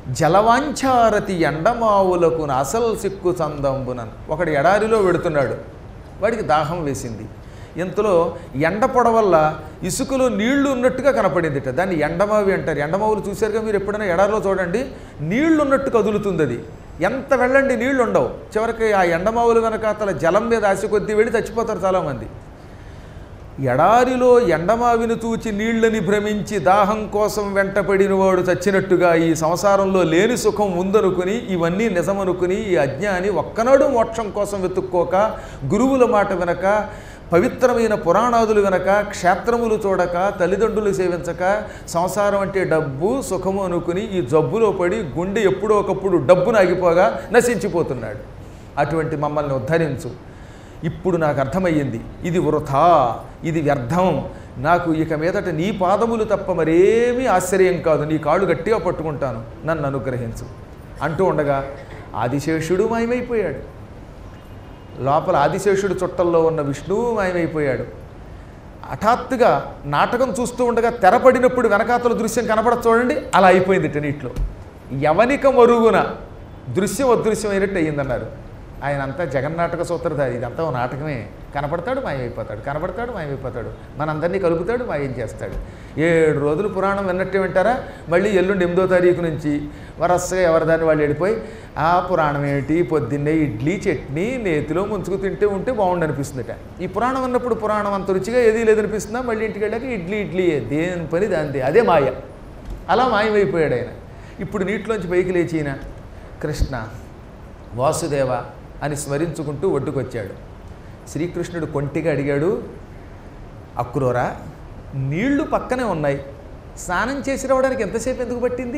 జలవాంఛారతి ఎండమావులకు అసలు సిక్కు చందంబునన్ ఒకడు ఎడారిలో వెడుతున్నాడు వాడికి దాహం వేసింది ఇంతలో ఎండ పొడ వల్ల ఇసుకలో నీళ్లు ఉన్నట్టుగా కనపడిందిట దాన్ని ఎండమావి అంటారు ఎండమావులు చూశారుగా మీరు ఎప్పుడైనా ఎడారిలో చూడండి నీళ్లు ఉన్నట్టు కదులుతుంది అది ఎంత వెళ్ళండి నీళ్లు ఉండవు చివరికి ఆ ఎండమావులు వెనక అతల జలం మీద ఆశ కొద్దీ వెళ్ళి చచ్చిపోతారు చాలామంది ఎడారిలో ఎండమావిని తూచి నీళ్ళని భ్రమించి దాహం కోసం వెంటపడిన వాడు చచ్చినట్టుగా ఈ సంసారంలో లేని సుఖం ఉందనుకుని ఇవన్నీ నిజమనుకుని ఈ అజ్ఞాని ఒక్కనాడు మోక్షం కోసం వెతుక్కోక గురువుల మాట వినక పవిత్రమైన పురాణాదులు వినక క్షేత్రములు చూడక తల్లిదండ్రులు సేవించక సంసారం అంటే డబ్బు సుఖము అనుకుని ఈ జబ్బులో పడి గుండె ఎప్పుడో ఒకప్పుడు డబ్బును ఆగిపోగా నశించిపోతున్నాడు అటువంటి మమ్మల్ని ఉద్ధరించు ఇప్పుడు నాకు అర్థమయ్యింది ఇది వృథా ఇది వ్యర్థం నాకు ఇక మీదట నీ పాదములు తప్ప మరేమీ ఆశ్చర్యం కాదు నీ కాళ్ళు గట్టిగా పట్టుకుంటాను నన్ను అనుగ్రహించు అంటూ ఉండగా ఆదిశేషుడు మాయమైపోయాడు లోపల ఆదిశేషుడు చుట్టల్లో ఉన్న విష్ణువు మాయమైపోయాడు హఠాత్తుగా నాటకం చూస్తూ ఉండగా తెరపడినప్పుడు వెనకాతల దృశ్యం కనపడ చూడండి అలా అయిపోయింది ఇట నీటిలో యవనిక మరుగున దృశ్యం అదృశ్యమైనట్టు అయ్యిందన్నారు ఆయన అంతా జగన్నాటక సూత్రధారి ఇదంతా ఓ నాటకమే కనపడతాడు మాయమైపోతాడు కనపడతాడు మాయమైపోతాడు మనందరినీ కలుపుతాడు మాయం చేస్తాడు ఏడు రోజులు పురాణం విన్నట్టే వింటారా మళ్ళీ ఎల్లుండి ఎనిమిదో తారీఖు నుంచి వరసగా ఎవరిదాన్ని వాళ్ళు వెళ్ళిపోయి ఆ పురాణం ఏమిటి పొద్దున్నే ఇడ్లీ చట్నీ నేతిలో ముంచుకు తింటే ఉంటే బాగుండు అనిపిస్తుందట ఈ పురాణం అన్నప్పుడు పురాణం అంత రుచిగా ఏదీ లేదనిపిస్తుందా మళ్ళీ ఇంటికి వెళ్ళాక ఇడ్లీ ఇడ్లీ దేని పని దాంది అదే మాయ అలా మాయమైపోయాడు ఆయన ఇప్పుడు నీటిలోంచి పైకి లేచిన కృష్ణ వాసుదేవ అని స్మరించుకుంటూ ఒడ్డుకొచ్చాడు శ్రీకృష్ణుడు కొంటిగా అడిగాడు అక్రూరా నీళ్లు పక్కనే ఉన్నాయి స్నానం చేసి రావడానికి ఎంతసేపు ఎందుకు పట్టింది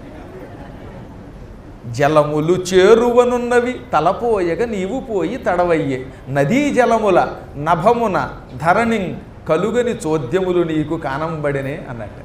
జలములు చేరువనున్నవి తలపోయగ నీవు పోయి తడవయ్యే నదీ జలముల నభమున ధరణి కలుగని చోద్యములు నీకు కానంబడినే అన్నట్టు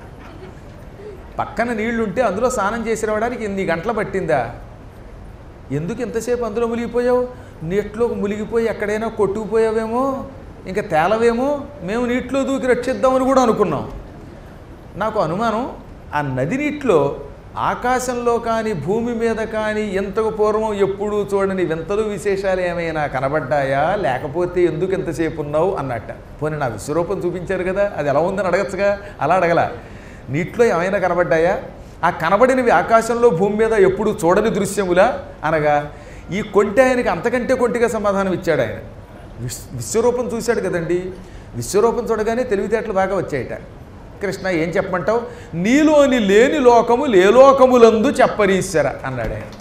పక్కన నీళ్లుంటే అందులో స్నానం చేసి రావడానికి ఎన్ని గంటలు పట్టిందా ఎందుకు ఎంతసేపు అందులో మునిగిపోయావు నీటిలో మునిగిపోయి ఎక్కడైనా కొట్టుకుపోయావేమో ఇంకా తేలవేమో మేము నీటిలో దూకి రక్షిద్దామని కూడా అనుకున్నాం నాకు అనుమానం ఆ నది నీటిలో ఆకాశంలో కానీ భూమి మీద కానీ ఎంతకు పూర్వం ఎప్పుడూ చూడని వింతలు విశేషాలు ఏమైనా కనబడ్డాయా లేకపోతే ఎందుకు ఎంతసేపు ఉన్నావు అన్నట్ట పోనీ నా విశ్వరూపం చూపించారు కదా అది ఎలా ఉందని అడగచ్చుగా అలా అడగల నీటిలో ఏమైనా కనబడ్డాయా ఆ కనబడినవి ఆకాశంలో భూమి మీద ఎప్పుడు చూడని దృశ్యములా అనగా ఈ కొంటి ఆయనకి అంతకంటే కొంటిగా సమాధానం ఇచ్చాడు ఆయన విశ్ విశ్వరూపం చూశాడు కదండి విశ్వరూపం చూడగానే తెలివితేటలు బాగా వచ్చాయట కృష్ణ ఏం చెప్పమంటావు నీలోని లేని లోకము లేలోకములందు చెప్పరీశ్వర అన్నాడు ఆయన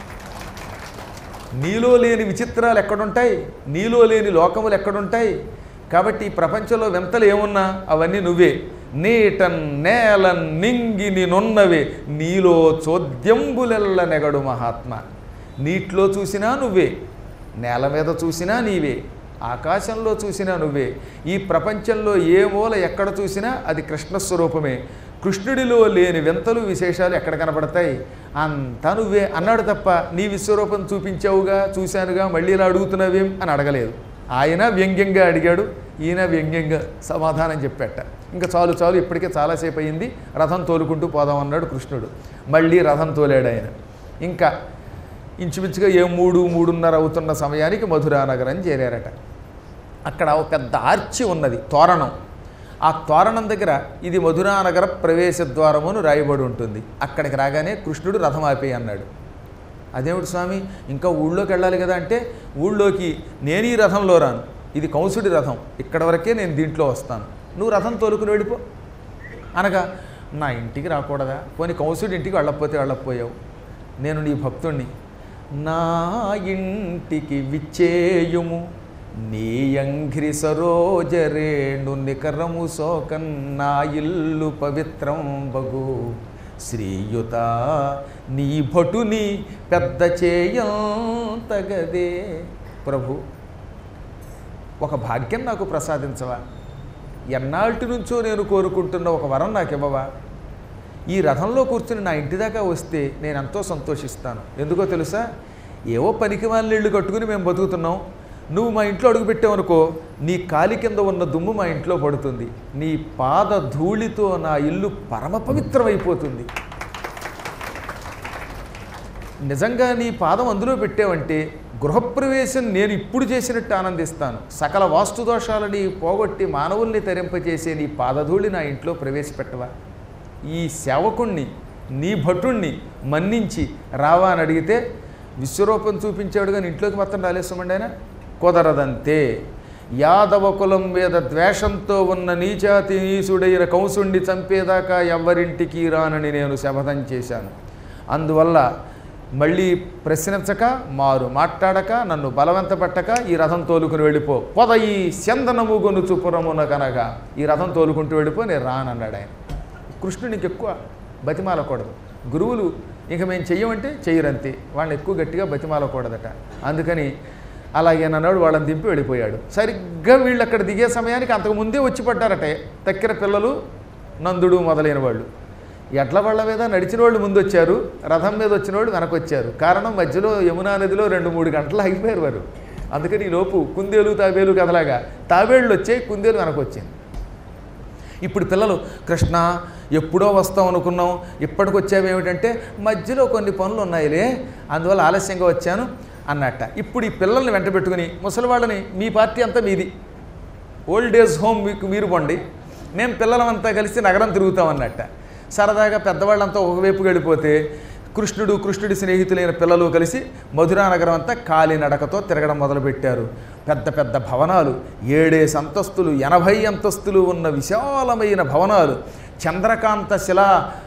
నీలో లేని విచిత్రాలు ఎక్కడుంటాయి నీలో లేని లోకములు ఎక్కడుంటాయి కాబట్టి ఈ ప్రపంచంలో వింతలు ఏమున్నా అవన్నీ నువ్వే నీటన్ నేలన్ నింగిని నున్నవే నీలో చోద్యంబులెల్ల నెగడు మహాత్మ నీటిలో చూసినా నువ్వే నేల మీద చూసినా నీవే ఆకాశంలో చూసినా నువ్వే ఈ ప్రపంచంలో ఏ మూల ఎక్కడ చూసినా అది కృష్ణ స్వరూపమే కృష్ణుడిలో లేని వింతలు విశేషాలు ఎక్కడ కనపడతాయి అంతా నువ్వే అన్నాడు తప్ప నీ విశ్వరూపం చూపించావుగా చూశానుగా మళ్ళీ ఇలా అడుగుతున్నావేం అని అడగలేదు ఆయన వ్యంగ్యంగా అడిగాడు ఈయన వ్యంగ్యంగా సమాధానం చెప్పాట ఇంకా చాలు చాలు ఇప్పటికే చాలాసేపు అయింది రథం తోలుకుంటూ పోదాం అన్నాడు కృష్ణుడు మళ్ళీ రథం తోలాడు ఆయన ఇంకా ఇంచుమించుగా ఏ మూడు మూడున్నర అవుతున్న సమయానికి మధురా నగరం చేరారట అక్కడ ఒక పెద్ద ఆర్చి ఉన్నది తోరణం ఆ తోరణం దగ్గర ఇది మధురానగర ప్రవేశ ద్వారమును రాయబడి ఉంటుంది అక్కడికి రాగానే కృష్ణుడు రథం ఆపేయి అన్నాడు అదేమిటి స్వామి ఇంకా ఊళ్ళోకి వెళ్ళాలి కదా అంటే ఊళ్ళోకి నేను ఈ రథంలో రాను ఇది కంసుడి రథం ఇక్కడ వరకే నేను దీంట్లో వస్తాను నువ్వు రథం తోలుకుని వెళ్ళిపో అనగా నా ఇంటికి రాకూడదా పోనీ కంసుడి ఇంటికి వెళ్ళకపోతే వెళ్ళకపోయావు నేను నీ భక్తుణ్ణి నా ఇంటికి విచ్చేయుము నీ అంఘ్రి సరోజరేణు నికరము సోకన్ నా ఇల్లు పవిత్రం బగు శ్రీయుత నీ భటుని పెద్ద చేయం తగదే ప్రభు ఒక భాగ్యం నాకు ప్రసాదించవా ఎన్నాళ్ళటి నుంచో నేను కోరుకుంటున్న ఒక వరం నాకు ఇవ్వవా ఈ రథంలో కూర్చుని నా ఇంటి దాకా వస్తే నేను ఎంతో సంతోషిస్తాను ఎందుకో తెలుసా ఏవో పనికి నీళ్లు కట్టుకుని మేము బతుకుతున్నాం నువ్వు మా ఇంట్లో అడుగుపెట్టావనుకో నీ కాలి కింద ఉన్న దుమ్ము మా ఇంట్లో పడుతుంది నీ పాద ధూళితో నా ఇల్లు పరమ పవిత్రమైపోతుంది నిజంగా నీ పాదం అందులో పెట్టావంటే గృహప్రవేశం నేను ఇప్పుడు చేసినట్టు ఆనందిస్తాను సకల వాస్తు దోషాలని పోగొట్టి మానవుల్ని తరింపచేసే నీ పాదధూళి నా ఇంట్లో ప్రవేశపెట్టవా ఈ సేవకుణ్ణి నీ భటుణ్ణి మన్నించి రావా అని అడిగితే విశ్వరూపం చూపించాడు కానీ ఇంట్లోకి మాత్రం రాలేస్తామండి ఆయన కుదరదంతే యాదవ కులం మీద ద్వేషంతో ఉన్న నీచాతి నీసుడైన కంసుణ్ణి చంపేదాకా ఎవ్వరింటికి రానని నేను శపథం చేశాను అందువల్ల మళ్ళీ ప్రశ్నించక మారు మాట్లాడక నన్ను బలవంత పెట్టక ఈ రథం తోలుకుని వెళ్ళిపో పొద ఈ చందనము గొనుచు పురమున కనగా ఈ రథం తోలుకుంటూ వెళ్ళిపో నేను రానన్నాడు ఆయన కృష్ణునికి ఎక్కువ బతిమాలకూడదు గురువులు ఇక మేము చెయ్యమంటే చెయ్యరంతే వాళ్ళని ఎక్కువ గట్టిగా బతిమాలకూడదట అందుకని అలాగేనన్నాడు వాళ్ళని దింపి వెళ్ళిపోయాడు సరిగ్గా వీళ్ళు అక్కడ దిగే సమయానికి అంతకుముందే వచ్చి పడ్డారటే తక్కిన పిల్లలు నందుడు మొదలైన వాళ్ళు ఎడ్ల వాళ్ళ మీద నడిచిన వాళ్ళు ముందు వచ్చారు రథం మీద వచ్చిన వాళ్ళు వెనక వచ్చారు కారణం మధ్యలో యమునా నదిలో రెండు మూడు గంటలు ఆగిపోయారు వారు అందుకని ఈ లోపు కుందేలు తాబేలు కదలాగా తాబేళ్ళు వచ్చాయి కుందేలు వెనక వచ్చింది ఇప్పుడు పిల్లలు కృష్ణ ఎప్పుడో వస్తాం అనుకున్నాం ఇప్పటికి వచ్చావేమిటంటే మధ్యలో కొన్ని పనులు ఉన్నాయిలే అందువల్ల ఆలస్యంగా వచ్చాను అన్నట్ట ఇప్పుడు ఈ పిల్లల్ని వెంట పెట్టుకుని ముసలి వాళ్ళని మీ పార్టీ అంతా మీది ఓల్డ్ ఏజ్ హోమ్ మీకు మీరు పొండి మేము పిల్లలమంతా కలిసి నగరం తిరుగుతాం అన్నట్ట సరదాగా పెద్దవాళ్ళంతా ఒకవైపుకి వెళ్ళిపోతే కృష్ణుడు కృష్ణుడి స్నేహితులైన పిల్లలు కలిసి మధురా నగరం అంతా కాలినడకతో తిరగడం మొదలుపెట్టారు పెద్ద పెద్ద భవనాలు ఏడేసి అంతస్తులు ఎనభై అంతస్తులు ఉన్న విశాలమైన భవనాలు చంద్రకాంత శిలా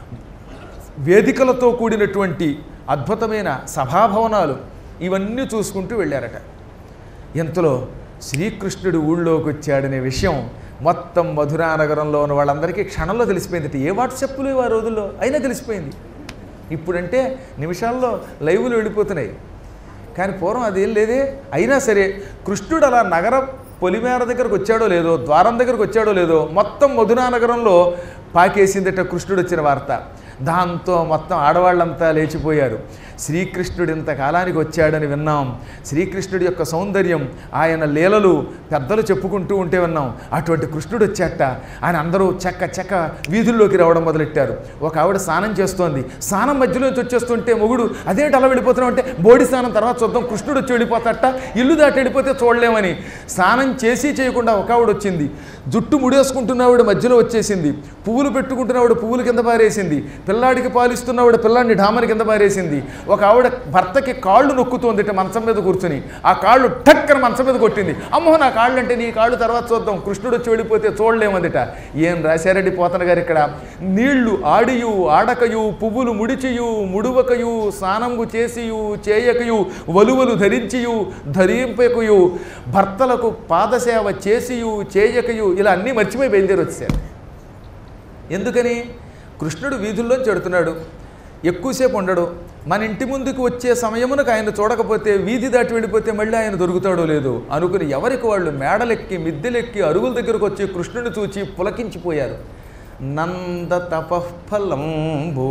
వేదికలతో కూడినటువంటి అద్భుతమైన సభాభవనాలు ఇవన్నీ చూసుకుంటూ వెళ్ళారట ఇంతలో శ్రీకృష్ణుడు ఊళ్ళోకి వచ్చాడనే విషయం మొత్తం మధురా నగరంలో ఉన్న వాళ్ళందరికీ క్షణంలో తెలిసిపోయింది ఏ వాట్సప్లు ఆ రోజుల్లో అయినా తెలిసిపోయింది ఇప్పుడంటే నిమిషాల్లో లైవ్లు వెళ్ళిపోతున్నాయి కానీ పూర్వం అదేం లేదే అయినా సరే కృష్ణుడు అలా నగర పొలిమేర దగ్గరకు వచ్చాడో లేదో ద్వారం దగ్గరకు వచ్చాడో లేదో మొత్తం మధురా నగరంలో పాకేసిందట కృష్ణుడు వచ్చిన వార్త దాంతో మొత్తం ఆడవాళ్ళంతా లేచిపోయారు శ్రీకృష్ణుడు ఇంతకాలానికి వచ్చాడని విన్నాం శ్రీకృష్ణుడి యొక్క సౌందర్యం ఆయన లీలలు పెద్దలు చెప్పుకుంటూ ఉంటే విన్నాం అటువంటి కృష్ణుడు వచ్చాట ఆయన అందరూ చెక్క చెక్క వీధుల్లోకి రావడం మొదలెట్టారు ఒక ఆవిడ స్నానం చేస్తోంది స్నానం మధ్యలోంచి వచ్చేస్తుంటే మొగుడు అదేంటి అలా వెళ్ళిపోతున్నాం అంటే బోడి స్నానం తర్వాత చూద్దాం కృష్ణుడు వచ్చి వెళ్ళిపోతాట ఇల్లు దాటి వెళ్ళిపోతే చూడలేమని స్నానం చేసి చేయకుండా ఒక ఆవిడ వచ్చింది జుట్టు ముడేసుకుంటున్నవాడు మధ్యలో వచ్చేసింది పువ్వులు పెట్టుకుంటున్నవాడు పువ్వులు కింద పారేసింది పిల్లాడికి పాలిస్తున్నవాడు పిల్లాడిని ఢామని కింద పారేసింది ఒక ఆవిడ భర్తకి కాళ్ళు నొక్కుతోంది మంచం మీద కూర్చుని ఆ కాళ్ళు టక్కన మంచం మీద కొట్టింది అమ్మో నా కాళ్ళు అంటే నీ కాళ్ళు తర్వాత చూద్దాం కృష్ణుడు వచ్చి వెళ్ళిపోతే చూడలేమందిట ఏం రాశారెడ్డి పోతన గారు ఇక్కడ నీళ్లు ఆడియు ఆడకయు పువ్వులు ముడిచియు ముడువకయు స్నానంగు చేసియు చేయకయు వలువలు ధరించియు ధరింపకయు భర్తలకు పాదసేవ చేసియు చేయకయు ఇలా అన్నీ మర్చిపోయి బయలుదేరి వచ్చారు ఎందుకని కృష్ణుడు వీధుల్లోంచి చెడుతున్నాడు ఎక్కువసేపు ఉండడు మన ఇంటి ముందుకు వచ్చే సమయమునకు ఆయన చూడకపోతే వీధి దాటి వెళ్ళిపోతే మళ్ళీ ఆయన దొరుకుతాడో లేదో అనుకుని ఎవరికి వాళ్ళు మేడలెక్కి మిద్దెలెక్కి అరుగుల దగ్గరకు వచ్చి కృష్ణుని చూచి పులకించిపోయారు నంద తపఃఫలంబు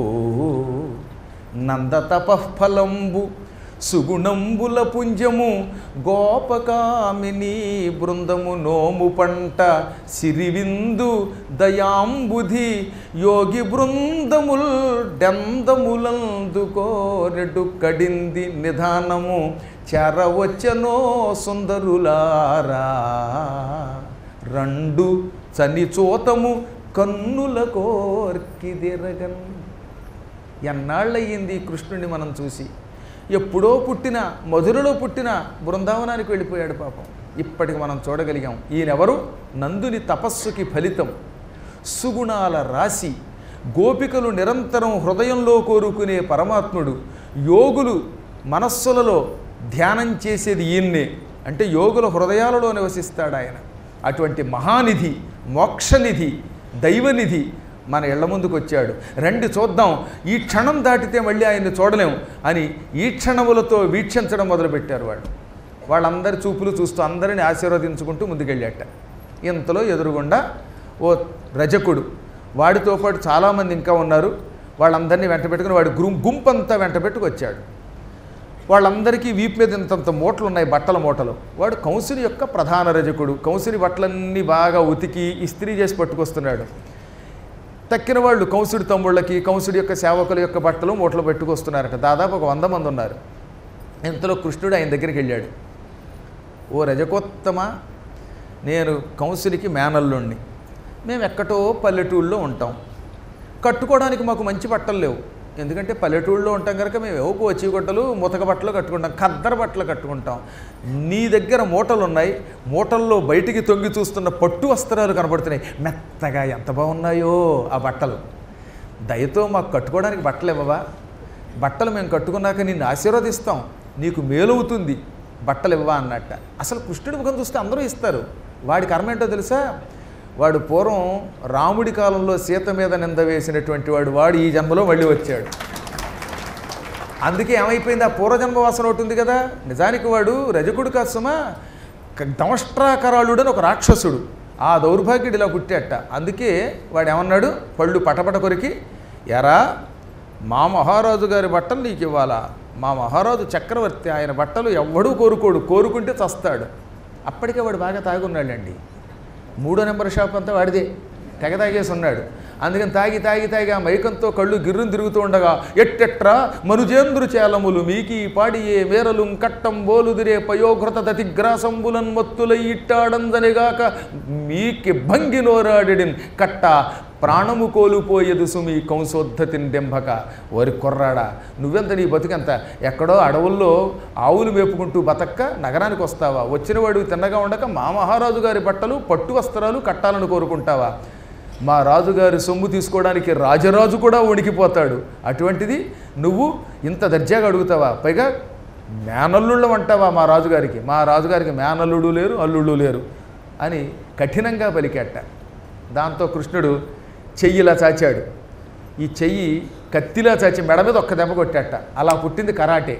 నంద తపఃఫలంబు సుగుణంబుల పుంజము గోపకామిని బృందము నోము పంట సిరివిందు దయాంబుధి యోగి బృందముల్ డెందములందుకోరెడు కడింది నిధానము చెరవచ్చనో సుందరులారా రెండు చనిచోతము కన్నుల కోర్కిదిరగన్ ఎన్నాళ్ళయ్యింది ఈ కృష్ణుడిని మనం చూసి ఎప్పుడో పుట్టిన మధురలో పుట్టిన బృందావనానికి వెళ్ళిపోయాడు పాపం ఇప్పటికి మనం చూడగలిగాం ఈయనెవరు నందుని తపస్సుకి ఫలితం సుగుణాల రాశి గోపికలు నిరంతరం హృదయంలో కోరుకునే పరమాత్ముడు యోగులు మనస్సులలో ధ్యానం చేసేది ఈయన్నే అంటే యోగుల హృదయాలలో నివసిస్తాడు ఆయన అటువంటి మహానిధి మోక్షనిధి దైవనిధి మన ఇళ్ల ముందుకు వచ్చాడు రండి చూద్దాం ఈ క్షణం దాటితే మళ్ళీ ఆయన్ని చూడలేం అని ఈ క్షణములతో వీక్షించడం మొదలుపెట్టారు వాళ్ళు వాళ్ళందరి చూపులు చూస్తూ అందరిని ఆశీర్వదించుకుంటూ ముందుకెళ్ళాట ఇంతలో ఎదురుగుండా ఓ రజకుడు వాడితో పాటు చాలామంది ఇంకా ఉన్నారు వాళ్ళందరినీ వెంట పెట్టుకుని వాడి గుం గుంపంతా వెంట పెట్టుకు వచ్చాడు వాళ్ళందరికీ వీపు మీద ఇంతంత మూటలు ఉన్నాయి బట్టల మూటలు వాడు కౌన్సిలి యొక్క ప్రధాన రజకుడు కౌన్సిలి బట్టలన్నీ బాగా ఉతికి ఇస్త్రీ చేసి పట్టుకొస్తున్నాడు తక్కిన వాళ్ళు కంసుడి తమ్ముళ్ళకి కంసుడి యొక్క సేవకుల యొక్క బట్టలు మూటలు పెట్టుకొస్తున్నారట దాదాపు ఒక వంద మంది ఉన్నారు ఇంతలో కృష్ణుడు ఆయన దగ్గరికి వెళ్ళాడు ఓ రజకోత్తమ నేను కంసుడికి మేనల్లుణ్ణి మేము ఎక్కటో పల్లెటూళ్ళలో ఉంటాం కట్టుకోవడానికి మాకు మంచి బట్టలు లేవు ఎందుకంటే పల్లెటూళ్ళలో ఉంటాం కనుక మేము ఏవో కోచి గుట్టలు ముతక బట్టలు కట్టుకుంటాం ఖద్దర బట్టలు కట్టుకుంటాం నీ దగ్గర మూటలు ఉన్నాయి మూటల్లో బయటికి తొంగి చూస్తున్న పట్టు వస్త్రాలు కనబడుతున్నాయి మెత్తగా ఎంత బాగున్నాయో ఆ బట్టలు దయతో మాకు కట్టుకోవడానికి బట్టలు ఇవ్వవా బట్టలు మేము కట్టుకున్నాక నిన్ను ఆశీర్వదిస్తాం నీకు మేలవుతుంది బట్టలు ఇవ్వా అన్నట్ట అసలు కృష్ణుడి ముఖం చూస్తే అందరూ ఇస్తారు వాడి కర్మ ఏంటో తెలుసా వాడు పూర్వం రాముడి కాలంలో సీత మీద నింద వేసినటువంటి వాడు వాడు ఈ జన్మలో మళ్ళీ వచ్చాడు అందుకే ఏమైపోయింది ఆ పూర్వజన్మ వాసన ఒకటి ఉంది కదా నిజానికి వాడు రజకుడు కాసుమా దంష్ట్రాకరాళుడు అని ఒక రాక్షసుడు ఆ దౌర్భాగ్యుడు ఇలా పుట్టాట అందుకే వాడు ఏమన్నాడు పళ్ళు పటపట కొరికి ఎరా మా మహారాజు గారి బట్టలు నీకు ఇవ్వాలా మా మహారాజు చక్రవర్తి ఆయన బట్టలు ఎవ్వడూ కోరుకోడు కోరుకుంటే చస్తాడు అప్పటికే వాడు బాగా తాగున్నాడండి మూడో నెంబర్ షాప్ అంతా వాడిదే తెగ తాగేసి ఉన్నాడు అందుకని తాగి తాగి తాగి ఆ మైకంతో కళ్ళు గిర్రును తిరుగుతూ ఉండగా ఎట్టెట్రా మనుజేంద్రు చేలములు మీకి పాడియే మేరలు కట్టం బోలుదిరే పయోఘృత దతిగ్రాసంబులన్ మత్తుల ఇట్టాడందనిగాక మీకి భంగి నోరాడిడిన్ కట్ట ప్రాణము కోల్పోయేదు సుమి కంసోద్ధతిని దెంభక వరి కొర్రాడా నువ్వెంత నీ బతుకెంత ఎక్కడో అడవుల్లో ఆవులు మేపుకుంటూ బతక్క నగరానికి వస్తావా వచ్చినవాడు తిన్నగా ఉండక మా మహారాజు గారి బట్టలు పట్టు వస్త్రాలు కట్టాలని కోరుకుంటావా మా రాజుగారి సొమ్ము తీసుకోవడానికి రాజరాజు కూడా వణికిపోతాడు అటువంటిది నువ్వు ఇంత దర్జాగా అడుగుతావా పైగా మేనల్లుళ్ళ అంటావా మా రాజుగారికి మా రాజుగారికి మేనల్లుడు లేరు అల్లుళ్ళు లేరు అని కఠినంగా పలికేట దాంతో కృష్ణుడు చెయ్యిలా చాచాడు ఈ చెయ్యి కత్తిలా చాచి మెడ మీద ఒక్క దెబ్బ కొట్టాట అలా పుట్టింది కరాటే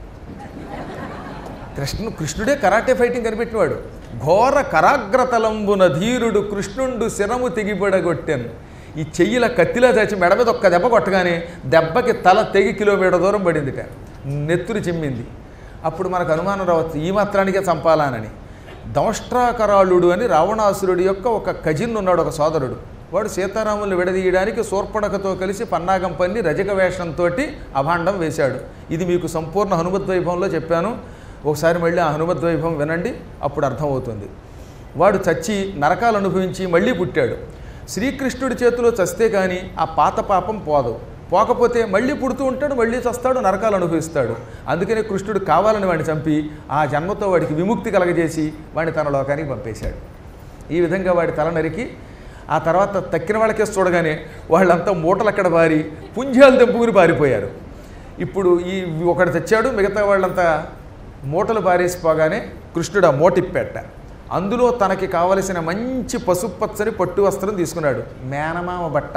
కృష్ణు కృష్ణుడే కరాటే ఫైటింగ్ కనిపెట్టినవాడు ఘోర కరాగ్రతలంబున ధీరుడు కృష్ణుండు శిరము తెగిపడగొట్టాను ఈ చెయ్యిల కత్తిలా చాచి మెడ మీద ఒక్క దెబ్బ కొట్టగానే దెబ్బకి తల తెగి కిలోమీటర్ దూరం పడిందిట నెత్తురు చిమ్మింది అప్పుడు మనకు అనుమానం రావచ్చు ఈ మాత్రానికే చంపాలానని దంష్ట్రాకరాళుడు అని రావణాసురుడి యొక్క ఒక కజిన్ ఉన్నాడు ఒక సోదరుడు వాడు సీతారాములు విడదీయడానికి శూర్పణకతో కలిసి పన్నాగం పన్ని రజక వేషంతో అభాండం వేశాడు ఇది మీకు సంపూర్ణ హనుమద్వైభవంలో చెప్పాను ఒకసారి మళ్ళీ ఆ హనుమద్వైభవం వినండి అప్పుడు అర్థమవుతుంది వాడు చచ్చి నరకాలు అనుభవించి మళ్ళీ పుట్టాడు శ్రీకృష్ణుడి చేతిలో చస్తే కానీ ఆ పాత పాపం పోదు పోకపోతే మళ్ళీ పుడుతూ ఉంటాడు మళ్ళీ చస్తాడు నరకాలు అనుభవిస్తాడు అందుకనే కృష్ణుడు కావాలని వాడిని చంపి ఆ జన్మతో వాడికి విముక్తి కలగజేసి వాడిని తన లోకానికి పంపేశాడు ఈ విధంగా వాడి తల నరికి ఆ తర్వాత తక్కిన వాళ్ళకే చూడగానే వాళ్ళంతా మూటలు అక్కడ బారి పుంజాలు తెంపుకుని పారిపోయారు ఇప్పుడు ఈ ఒకడు తెచ్చాడు మిగతా వాళ్ళంతా మూటలు పారేసిపోగానే కృష్ణుడు ఆ మూటిప్పెట్ట అందులో తనకి కావలసిన మంచి పసుపచ్చని పట్టు వస్త్రం తీసుకున్నాడు మేనమామ బట్ట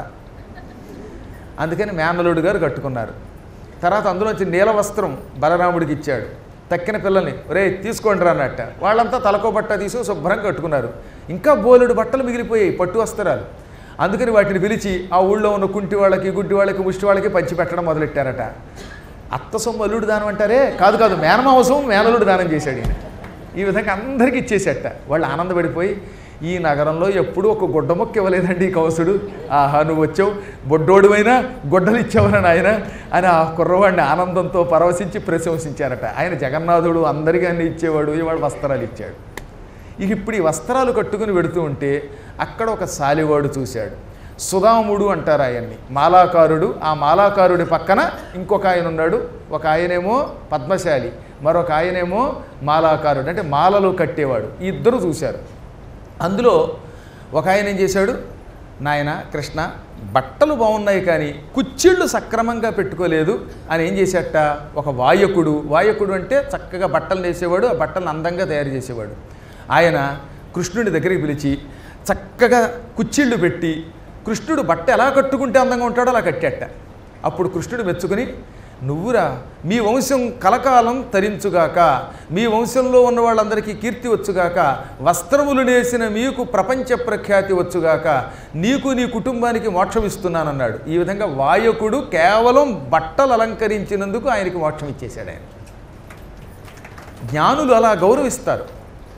అందుకని మేనలుడు గారు కట్టుకున్నారు తర్వాత అందులోంచి నీల వస్త్రం బలరాముడికి ఇచ్చాడు తక్కిన పిల్లల్ని రే తీసుకోండి రా అన్నట్ట వాళ్ళంతా తలకో బట్ట తీసి శుభ్రం కట్టుకున్నారు ఇంకా బోలెడు బట్టలు మిగిలిపోయాయి పట్టు వస్త్రాలు అందుకని వాటిని పిలిచి ఆ ఊళ్ళో ఉన్న కుంటి వాళ్ళకి గుడ్డి వాళ్ళకి ముష్టి వాళ్ళకి పంచి పెట్టడం మొదలెట్టారట అత్త సొమ్ము అల్లుడు దానం అంటారే కాదు కాదు మేనమామ సొమ్ము మేనలుడు దానం చేశాడు ఈయన ఈ విధంగా అందరికీ ఇచ్చేసేట వాళ్ళు ఆనందపడిపోయి ఈ నగరంలో ఎప్పుడూ ఒక గుడ్డ మొక్క ఇవ్వలేదండి ఈ కౌసుడు ఆహా నువ్వు వచ్చావు బొడ్డోడువైనా గుడ్డలు ఇచ్చావని ఆయన అని ఆ కుర్రవాడిని ఆనందంతో పరవశించి ప్రశంసించారట ఆయన జగన్నాథుడు అందరికీ అన్ని ఇచ్చేవాడు ఇవాడు వస్త్రాలు ఇచ్చాడు ఇక ఇప్పుడు ఈ వస్త్రాలు కట్టుకుని వెడుతూ ఉంటే అక్కడ ఒక సాలివాడు చూశాడు సుధాముడు అంటారు ఆయన్ని మాలాకారుడు ఆ మాలాకారుడి పక్కన ఇంకొక ఆయన ఉన్నాడు ఒక ఆయనేమో పద్మశాలి మరొక ఆయనేమో మాలాకారుడు అంటే మాలలు కట్టేవాడు ఈ ఇద్దరు చూశారు అందులో ఒక ఆయన ఏం చేశాడు నాయన కృష్ణ బట్టలు బాగున్నాయి కానీ కుచ్చిళ్ళు సక్రమంగా పెట్టుకోలేదు అని ఏం చేశాట ఒక వాయకుడు వాయకుడు అంటే చక్కగా బట్టలు వేసేవాడు ఆ బట్టలను అందంగా తయారు చేసేవాడు ఆయన కృష్ణుడి దగ్గరికి పిలిచి చక్కగా కుచ్చిళ్ళు పెట్టి కృష్ణుడు బట్ట ఎలా కట్టుకుంటే అందంగా ఉంటాడో అలా కట్టేట అప్పుడు కృష్ణుడు మెచ్చుకుని నువ్వురా మీ వంశం కలకాలం తరించుగాక మీ వంశంలో ఉన్న వాళ్ళందరికీ కీర్తి వచ్చుగాక వస్త్రములు నేసిన మీకు ప్రపంచ ప్రఖ్యాతి వచ్చుగాక నీకు నీ కుటుంబానికి మోక్షం ఇస్తున్నానన్నాడు ఈ విధంగా వాయకుడు కేవలం బట్టలు అలంకరించినందుకు ఆయనకి మోక్షం ఇచ్చేశాడు ఆయన జ్ఞానులు అలా గౌరవిస్తారు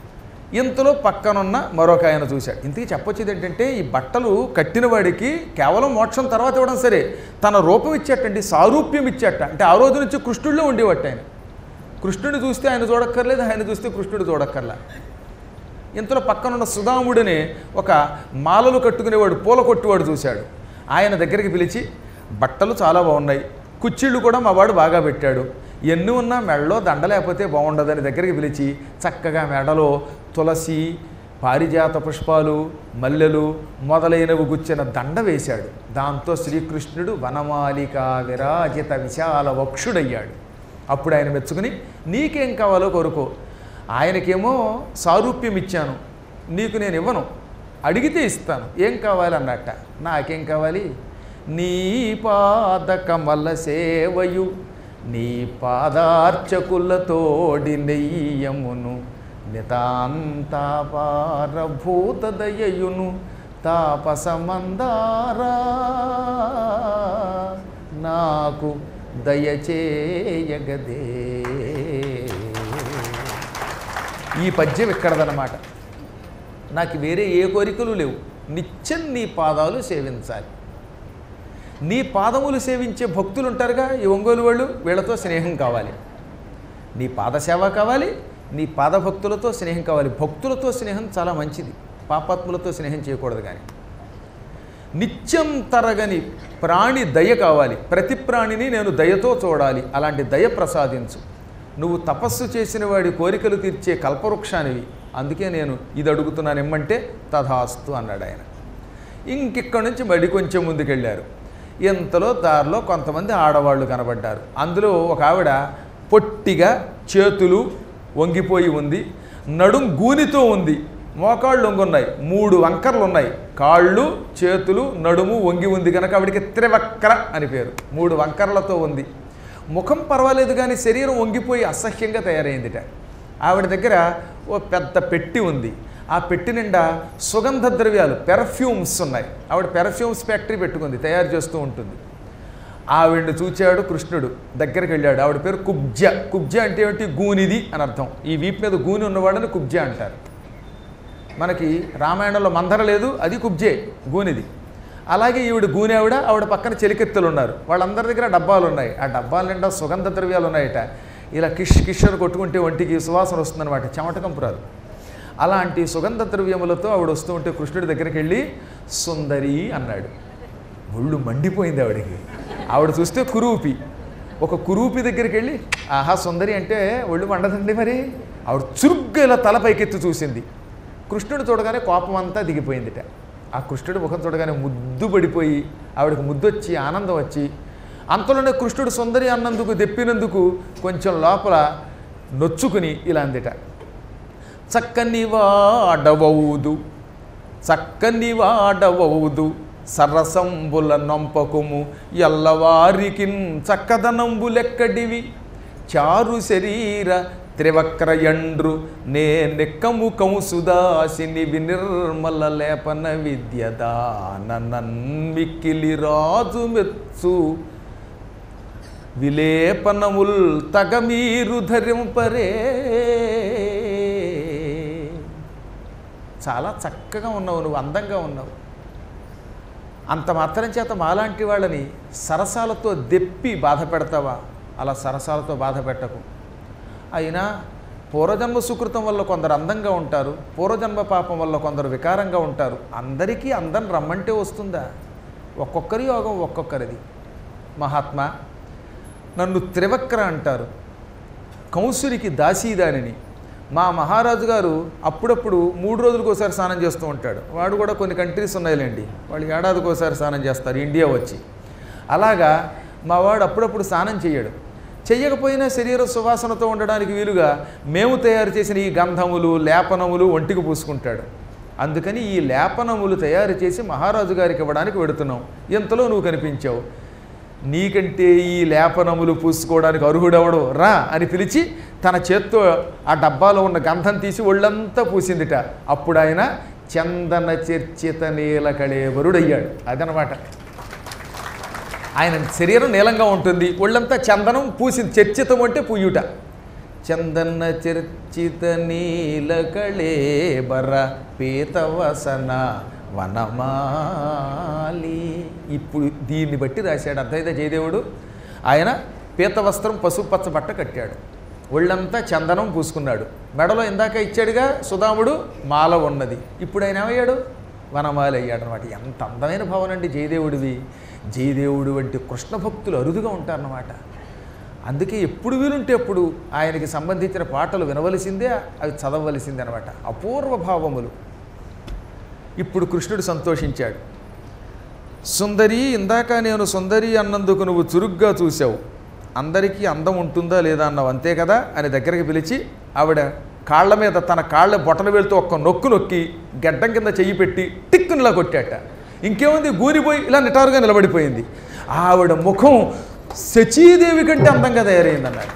ఇంతలో పక్కనున్న మరొక ఆయన చూశాడు ఇంతకీ చెప్పొచ్చేది ఏంటంటే ఈ బట్టలు కట్టిన వాడికి కేవలం మోక్షం తర్వాత ఇవ్వడం సరే తన రూపం ఇచ్చేటండి సారూప్యం ఇచ్చేట అంటే ఆ రోజు నుంచి కృష్ణుడిలో ఉండేవట్టు ఆయన కృష్ణుడిని చూస్తే ఆయన చూడక్కర్లేదు ఆయన చూస్తే కృష్ణుడు చూడక్కర్లా ఇంతలో పక్కనున్న సుధాముడిని ఒక మాలలు కట్టుకునేవాడు పూల కొట్టువాడు చూశాడు ఆయన దగ్గరికి పిలిచి బట్టలు చాలా బాగున్నాయి కుచ్చిళ్ళు కూడా మా వాడు బాగా పెట్టాడు ఎన్ని ఉన్నా మెడలో దండ లేకపోతే బాగుండదని దగ్గరికి పిలిచి చక్కగా మెడలో తులసి పారిజాత పుష్పాలు మల్లెలు మొదలైనవి గుచ్చిన దండ వేశాడు దాంతో శ్రీకృష్ణుడు వనమాలిక విరాజిత విశాల వక్షుడయ్యాడు అప్పుడు ఆయన మెచ్చుకుని నీకేం కావాలో కోరుకో ఆయనకేమో సారూప్యం ఇచ్చాను నీకు నేను ఇవ్వను అడిగితే ఇస్తాను ఏం కావాలి అన్నట్ట నాకేం కావాలి నీ పాద కమల సేవయు నీ పాదార్చకులతోడి నెయ్యమును నితాంతాపారభూత దయయును తాపసమందారా నాకు దయచేయగదే ఈ పద్యం ఇక్కడదనమాట నాకు వేరే ఏ కోరికలు లేవు నిత్యం నీ పాదాలు సేవించాలి నీ పాదములు సేవించే భక్తులు ఉంటారుగా ఈ ఒంగోలు వాళ్ళు వీళ్ళతో స్నేహం కావాలి నీ పాదసేవ కావాలి నీ పాదభక్తులతో స్నేహం కావాలి భక్తులతో స్నేహం చాలా మంచిది పాపాత్ములతో స్నేహం చేయకూడదు కానీ నిత్యం తరగని ప్రాణి దయ కావాలి ప్రతి ప్రాణిని నేను దయతో చూడాలి అలాంటి దయ ప్రసాదించు నువ్వు తపస్సు చేసిన వాడి కోరికలు తీర్చే కల్పవృక్షానివి అందుకే నేను ఇది అడుగుతున్నాను ఇమ్మంటే తథాస్తు అన్నాడు ఆయన ఇంకిక్కడి నుంచి మడి కొంచెం ముందుకెళ్ళారు ఇంతలో దారిలో కొంతమంది ఆడవాళ్ళు కనబడ్డారు అందులో ఒక ఆవిడ పొట్టిగా చేతులు వంగిపోయి ఉంది నడుం గూనితో ఉంది మోకాళ్ళు వంగున్నాయి మూడు వంకర్లు ఉన్నాయి కాళ్ళు చేతులు నడుము వంగి ఉంది కనుక ఆవిడికి త్రివక్ర అని పేరు మూడు వంకర్లతో ఉంది ముఖం పర్వాలేదు కానీ శరీరం వంగిపోయి అసహ్యంగా తయారైందిట ఆవిడ దగ్గర ఓ పెద్ద పెట్టి ఉంది ఆ పెట్టి నిండా సుగంధ ద్రవ్యాలు పెర్ఫ్యూమ్స్ ఉన్నాయి ఆవిడ పెర్ఫ్యూమ్స్ ఫ్యాక్టరీ పెట్టుకుంది తయారు చేస్తూ ఉంటుంది ఆవిడ్ని చూచాడు కృష్ణుడు దగ్గరికి వెళ్ళాడు ఆవిడ పేరు కుబ్జ కుబ్జ అంటే ఏమిటి గూనిది అని అర్థం ఈ వీపు మీద గూని ఉన్నవాడని కుబ్జ అంటారు మనకి రామాయణంలో మందర లేదు అది కుబ్జే గూనిది అలాగే ఈవిడ గూనె ఆవిడ ఆవిడ పక్కన చెలికెత్తులు ఉన్నారు వాళ్ళందరి దగ్గర డబ్బాలు ఉన్నాయి ఆ డబ్బాల నిండా సుగంధ ద్రవ్యాలు ఉన్నాయట ఇలా కిష్ కిషోర్ కొట్టుకుంటే ఒంటికి సువాసన వస్తుందన్నమాట చెమటకంపు రాదు అలాంటి సుగంధ ద్రవ్యములతో ఆవిడ వస్తూ ఉంటే కృష్ణుడి దగ్గరికి వెళ్ళి సుందరి అన్నాడు ఒళ్ళు మండిపోయింది ఆవిడకి ఆవిడ చూస్తే కురూపి ఒక కురూపి దగ్గరికి వెళ్ళి ఆహా సుందరి అంటే ఒళ్ళు మండదండి మరి ఆవిడ చురుగ్గా ఇలా తల పైకెత్తి చూసింది కృష్ణుడు చూడగానే కోపం అంతా దిగిపోయిందిట ఆ కృష్ణుడి ముఖం చూడగానే ముద్దు పడిపోయి ఆవిడకి ముద్దొచ్చి ఆనందం వచ్చి అంతలోనే కృష్ణుడు సుందరి అన్నందుకు దెప్పినందుకు కొంచెం లోపల నొచ్చుకుని ఇలా అందిట చక్కని వాడవౌదు చక్కని వాడవౌదు సరసంబుల నొంపకుము ఎల్లవారికిన్ చక్కదనంబులెక్కడివి చారు శరీర త్రివక్రయండ్రు నే నెక్కము కంసుదాసిని వినిర్మల లేపన విద్యదానన్మిక్కిలి రాజు మెచ్చు విలేపనముల్ తగమీరు ధరింపరే చాలా చక్కగా ఉన్నావు నువ్వు అందంగా ఉన్నావు అంత మాత్రం చేత మాలాంటి వాళ్ళని సరసాలతో దెప్పి బాధ పెడతావా అలా సరసాలతో బాధ పెట్టకు అయినా పూర్వజన్మ సుకృతం వల్ల కొందరు అందంగా ఉంటారు పూర్వజన్మ పాపం వల్ల కొందరు వికారంగా ఉంటారు అందరికీ అందం రమ్మంటే వస్తుందా ఒక్కొక్కరి యోగం ఒక్కొక్కరిది మహాత్మా నన్ను త్రివక్ర అంటారు కంసునికి దాసీదానిని మా మహారాజు గారు అప్పుడప్పుడు మూడు రోజులకు ఒకసారి స్నానం చేస్తూ ఉంటాడు వాడు కూడా కొన్ని కంట్రీస్ ఉన్నాయిలేండి వాళ్ళు ఏడాదికి ఒకసారి స్నానం చేస్తారు ఇండియా వచ్చి అలాగా మా వాడు అప్పుడప్పుడు స్నానం చేయడు చెయ్యకపోయినా శరీర సువాసనతో ఉండడానికి వీలుగా మేము తయారు చేసిన ఈ గంధములు లేపనములు ఒంటికి పూసుకుంటాడు అందుకని ఈ లేపనములు తయారు చేసి మహారాజు గారికి ఇవ్వడానికి వెడుతున్నాం ఇంతలో నువ్వు కనిపించావు నీకంటే ఈ లేపనములు పూసుకోవడానికి అర్హుడెవడు రా అని పిలిచి తన చేత్తో ఆ డబ్బాలో ఉన్న గంధం తీసి ఒళ్ళంతా పూసిందిట అప్పుడు ఆయన చందన చర్చిత నీల కళేవరుడయ్యాడు అదనమాట ఆయన శరీరం నీలంగా ఉంటుంది ఒళ్ళంతా చందనం పూసింది చర్చితం అంటే పూయుట చందన చర్చిత నీల కళేబర పీతవసన వనమాలి ఇప్పుడు దీన్ని బట్టి రాశాడు అర్థమైతే జయదేవుడు ఆయన పీత వస్త్రం పసుపు పచ్చ బట్ట కట్టాడు ఒళ్ళంతా చందనం పూసుకున్నాడు మెడలో ఇందాక ఇచ్చాడుగా సుధాముడు మాల ఉన్నది ఇప్పుడు ఆయన ఏమయ్యాడు వనమాలి అయ్యాడు అనమాట ఎంత అందమైన భావన అండి జయదేవుడివి జయదేవుడు వంటి కృష్ణ భక్తులు అరుదుగా ఉంటారన్నమాట అందుకే ఎప్పుడు వీలుంటే అప్పుడు ఆయనకి సంబంధించిన పాటలు వినవలసిందే అవి చదవవలసిందే అనమాట అపూర్వ భావములు ఇప్పుడు కృష్ణుడు సంతోషించాడు సుందరి ఇందాక నేను సుందరి అన్నందుకు నువ్వు చురుగ్గా చూసావు అందరికీ అందం ఉంటుందా లేదా అన్నావు అంతే కదా అని దగ్గరికి పిలిచి ఆవిడ కాళ్ళ మీద తన కాళ్ళ బొటన వేలుతో ఒక్క నొక్కు నొక్కి గడ్డం కింద చెయ్యి పెట్టి టిక్కునిలా కొట్టాట ఇంకేముంది గూరిపోయి ఇలా నిటారుగా నిలబడిపోయింది ఆవిడ ముఖం శచీదేవి కంటే అందంగా తయారైందన్నాడు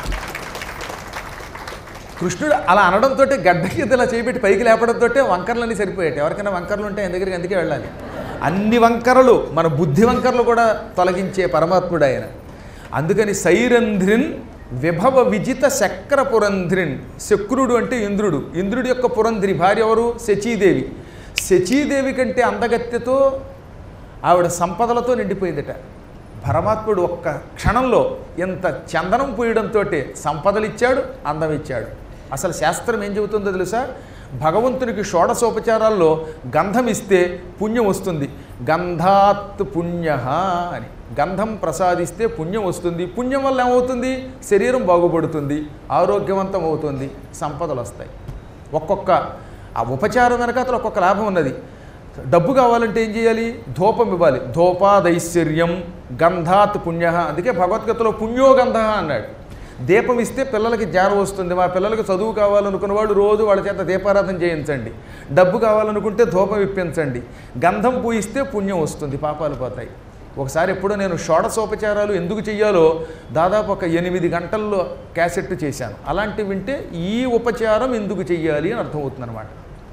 కృష్ణుడు అలా అనడంతో గడ్డ కింద ఇలా చేయబెట్టి పైకి లేపడంతో వంకరలన్నీ సరిపోయాయి ఎవరికైనా వంకరలు ఉంటే ఆయన దగ్గరికి అందుకే వెళ్ళాలి అన్ని వంకరలు మన బుద్ధి వంకరలు కూడా తొలగించే పరమాత్ముడు ఆయన అందుకని సైరంధ్రిన్ విభవ విజిత శక్ర పురంధ్రిన్ శక్రుడు అంటే ఇంద్రుడు ఇంద్రుడి యొక్క పురంధ్రి భార్య ఎవరు శచీదేవి శచీదేవి కంటే అందగత్యతో ఆవిడ సంపదలతో నిండిపోయిందట పరమాత్ముడు ఒక్క క్షణంలో ఎంత చందనం పూయడంతో సంపదలు ఇచ్చాడు అందం ఇచ్చాడు అసలు శాస్త్రం ఏం చెబుతుందో తెలుసా భగవంతునికి షోడశోపచారాల్లో గంధం ఇస్తే పుణ్యం వస్తుంది గంధాత్ పుణ్య అని గంధం ప్రసాదిస్తే పుణ్యం వస్తుంది పుణ్యం వల్ల ఏమవుతుంది శరీరం బాగుపడుతుంది ఆరోగ్యవంతం అవుతుంది సంపదలు వస్తాయి ఒక్కొక్క ఆ ఉపచారం వెనకాతల ఒక్కొక్క లాభం ఉన్నది డబ్బు కావాలంటే ఏం చేయాలి ధూపం ఇవ్వాలి ధూపాదైశ్వర్యం గంధాత్ పుణ్య అందుకే భగవద్గీతలో పుణ్యోగంధ అన్నాడు దీపం ఇస్తే పిల్లలకి జ్ఞానం వస్తుంది మా పిల్లలకి చదువు కావాలనుకున్న వాళ్ళు రోజు వాళ్ళ చేత దీపారాధన చేయించండి డబ్బు కావాలనుకుంటే ధూపం ఇప్పించండి గంధం పూయిస్తే పుణ్యం వస్తుంది పాపాలు పోతాయి ఒకసారి ఎప్పుడో నేను షోడశోపచారాలు ఎందుకు చెయ్యాలో దాదాపు ఒక ఎనిమిది గంటల్లో క్యాసెట్ చేశాను అలాంటివి వింటే ఈ ఉపచారం ఎందుకు చెయ్యాలి అని అర్థమవుతుంది అనమాట